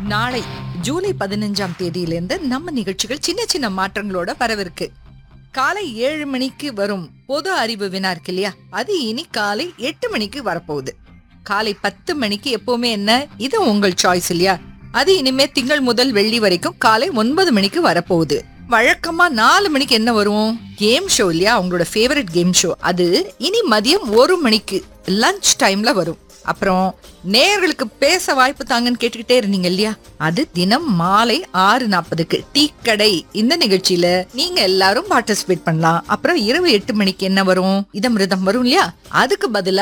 நாளை ஜூலை பதினஞ்சாம் தேதியிலிருந்து நம்ம நிகழ்ச்சிகள் சின்ன சின்ன மாற்றங்களோட வரவிருக்கு காலை ஏழு மணிக்கு வரும் பொது அறிவு வினா இருக்கு இல்லையா அது இனி காலை எட்டு மணிக்கு வரப்போகுது காலை பத்து மணிக்கு எப்பவுமே என்ன இது உங்கள் சாய்ஸ் இல்லையா அது இனிமே திங்கள் முதல் வெள்ளி வரைக்கும் காலை ஒன்பது மணிக்கு வரப்போகுது வழக்கமா நாலு மணிக்கு என்ன வரும் கேம் ஷோ இல்லையா உங்களோட ஃபேவரட் கேம் ஷோ அது இனி மதியம் ஒரு மணிக்கு லஞ்ச் டைம்ல வரும் அப்புறம் நேயர்களுக்கு பேச வாய்ப்பு தாங்கன்னு கேட்டுக்கிட்டே இருந்தீங்க இல்லையா அது தினம் மாலை ஆறு நாற்பதுக்கு டீ கடை இந்த நிகழ்ச்சியில நீங்க எல்லாரும் பார்ட்டிசிபேட் பண்ணலாம் அப்புறம் இரவு எட்டு மணிக்கு என்ன வரும் இதமிருதம் வரும் இல்லையா அதுக்கு பதிலா